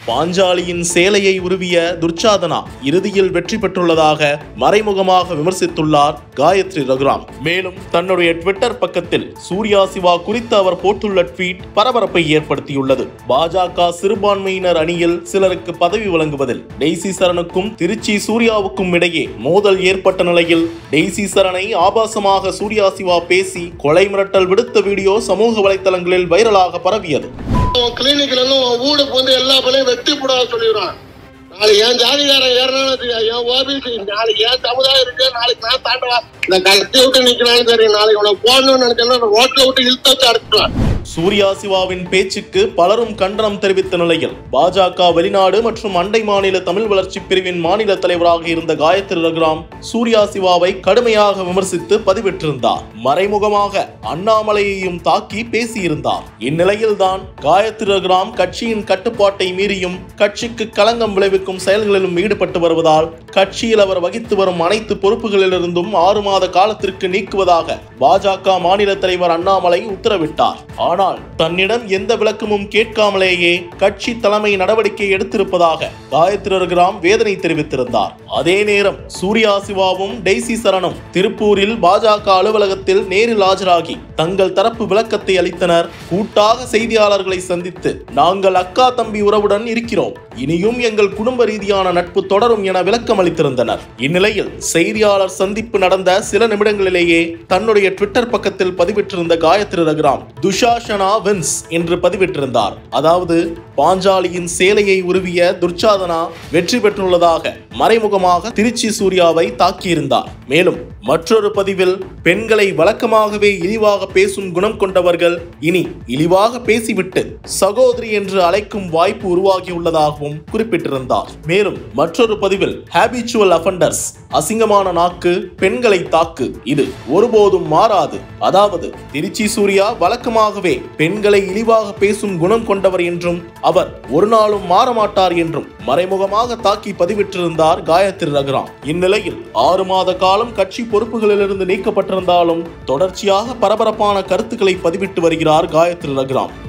பாஞ்சாலியின் சேலையை உருவிய துர்ச்சாதனா இறுதியில் வெற்றி பெற்றுள்ளதாக மறைமுகமாக விமர்சித்துள்ளார் காயத்ரி ரகுராம் மேலும் தன்னுடைய ட்விட்டர் பக்கத்தில் சூர்யா சிவா குறித்து அவர் போட்டுள்ள ட்வீட் பரபரப்பை ஏற்படுத்தியுள்ளது பாஜக சிறுபான்மையினர் அணியில் சிலருக்கு பதவி வழங்குவதில் டெய்சி சரணுக்கும் திருச்சி சூர்யாவுக்கும் இடையே மோதல் ஏற்பட்ட நிலையில் டெய்சி சரணை ஆபாசமாக சூர்யா சிவா பேசி கொலை மிரட்டல் விடுத்த வீடியோ சமூக வலைத்தளங்களில் வைரலாக பரவியது உன் கிளினிக்ல இருந்து உன் வீடுக்கு வந்து எல்லா பிள்ளையும் வெட்டி போடாத சொல்லிடுறான் நாளைக்கு என் ஜாதிகாரன் ஏறினாலும் வச்சுக்க, என் ஓபிசி நாளைக்கு என் சமுதாயம் இருக்கு நாளைக்கு நான் தாண்டவா இந்த கட்டி விட்டு நிக்கிறான்னு சரி நாளைக்கு உனக்கு போடணும்னு நினைச்சேன்னா ரோட்ல விட்டு இழுத்து வச்சு அடிச்சுடுவேன் சூர்யா சிவாவின் பேச்சுக்கு பலரும் கண்டனம் தெரிவித்த நிலையில் பாஜக வெளிநாடு மற்றும் அண்டை மாநில தமிழ் வளர்ச்சி பிரிவின் மாநில தலைவராக இருந்த காயத்ரி ரகுராம் சூர்யா சிவாவை கடுமையாக விமர்சித்து பதிவிட்டிருந்தார் மறைமுகமாக அண்ணாமலையையும் தாக்கி பேசியிருந்தார் இந்நிலையில்தான் காயத்ரி ரகுராம் கட்சியின் கட்டுப்பாட்டை மீறியும் கட்சிக்கு களங்கம் விளைவிக்கும் செயல்களிலும் ஈடுபட்டு வருவதால் கட்சியில் அவர் வகித்து வரும் அனைத்து பொறுப்புகளிலிருந்தும் ஆறு மாத காலத்திற்கு நீக்குவதாக பாஜக மாநில தலைவர் அண்ணாமலை உத்தரவிட்டார் ஆனால் தன்னிடம் எந்த விளக்கமும் கேட்காமலேயே கட்சி தலைமை நடவடிக்கை எடுத்திருப்பதாக காயத்ரி ரகுராம் வேதனை தெரிவித்திருந்தார் அதே நேரம் சூர்யா சிவாவும் டெய்சி சரணும் திருப்பூரில் பாஜக அலுவலகத்தில் நேரில் ஆஜராகி தங்கள் தரப்பு விளக்கத்தை அளித்தனர் கூட்டாக செய்தியாளர்களை சந்தித்து நாங்கள் அக்கா தம்பி உறவுடன் இருக்கிறோம் இனியும் எங்கள் குடும்ப ரீதியான நட்பு தொடரும் என விளக்கம் அளித்திருந்தனர் இந்நிலையில் செய்தியாளர் சந்திப்பு நடந்த சில நிமிடங்களிலேயே தன்னுடைய ட்விட்டர் பக்கத்தில் பதிவிட்டிருந்த காயத்ரி ரகுராம் துஷாஷனா வின்ஸ் என்று பதிவிட்டிருந்தார் அதாவது பாஞ்சாலியின் சேலையை உருவிய துர்ச்சாதனா வெற்றி பெற்றுள்ளதாக மறைமுகமாக திருச்சி சூர்யாவை தாக்கியிருந்தார் மேலும் மற்றொரு பதிவில் பெண்களை வழக்கமாகவே இழிவாக பேசும் குணம் கொண்டவர்கள் இனி இழிவாக பேசிவிட்டு சகோதரி என்று அழைக்கும் வாய்ப்பு உருவாகியுள்ளதாகவும் குறிப்பிட்டிருந்தார் மேலும் மற்றொரு பதிவில் ஹேபிச்சுவல் அஃபண்டர்ஸ் அசிங்கமான நாக்கு பெண்களை தாக்கு இது ஒருபோதும் மாறாது அதாவது திருச்சி சூர்யா வழக்கமாகவே பெண்களை இழிவாக பேசும் குணம் கொண்டவர் என்றும் அவர் ஒரு நாளும் மாறமாட்டார் என்றும் மறைமுகமாக தாக்கி பதிவிட்டிருந்தார் காயத்ரி ரகுராம் இந்நிலையில் ஆறு மாத காலம் கட்சி பொறுப்புகளிலிருந்து நீக்கப்பட்டிருந்தாலும் தொடர்ச்சியாக பரபரப்பான கருத்துக்களை பதிவிட்டு வருகிறார் காயத்ரி ரகுராம்